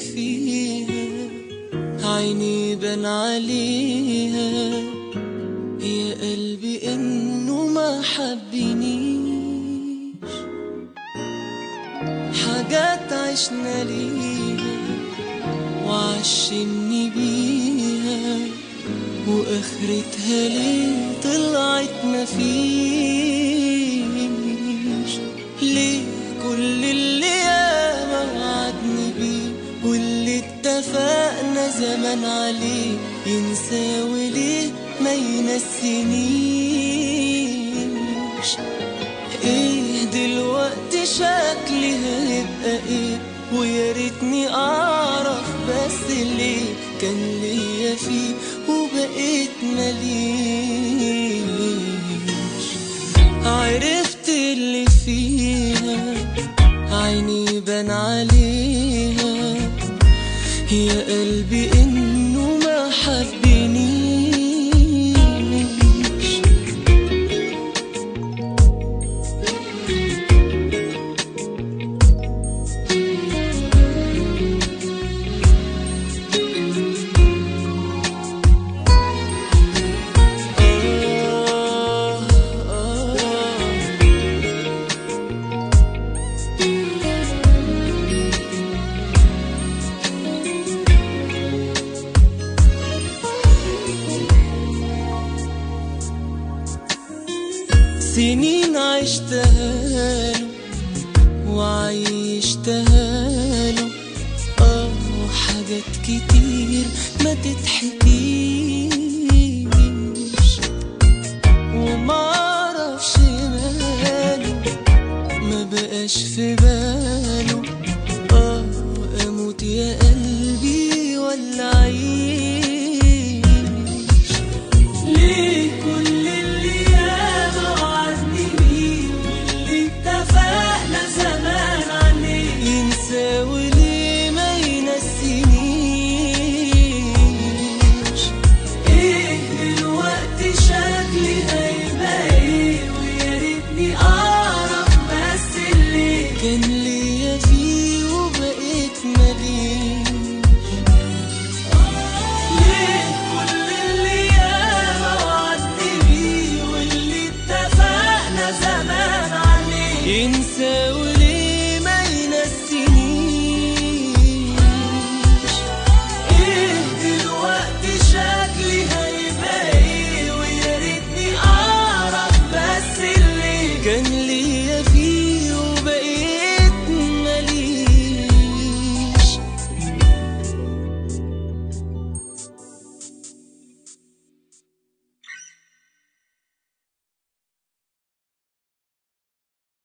فيها عيني بان عليها يا قلبي انه ما حبنيش حاجات عشنا ليها وعشمني بيها واخرتها ليه طلعت مفيش ليه كل اللي ياما وعدني بيه واللي اتفقنا زمان عليه ينسى وليه ما ينسينيش ايه دلوقتي شكلي هيبقى ايه ويا ريتني اعرف بس ليه كان ليا فيه وبقيت مليش عرفت اللي فيها عيني بان عليها يا قلبي انه ما حبنيش آه آه سنين عشتها له وعيشتها له اه حاجات كتير ما تتحكيش ومعرفش ماله ما بقاش في بالي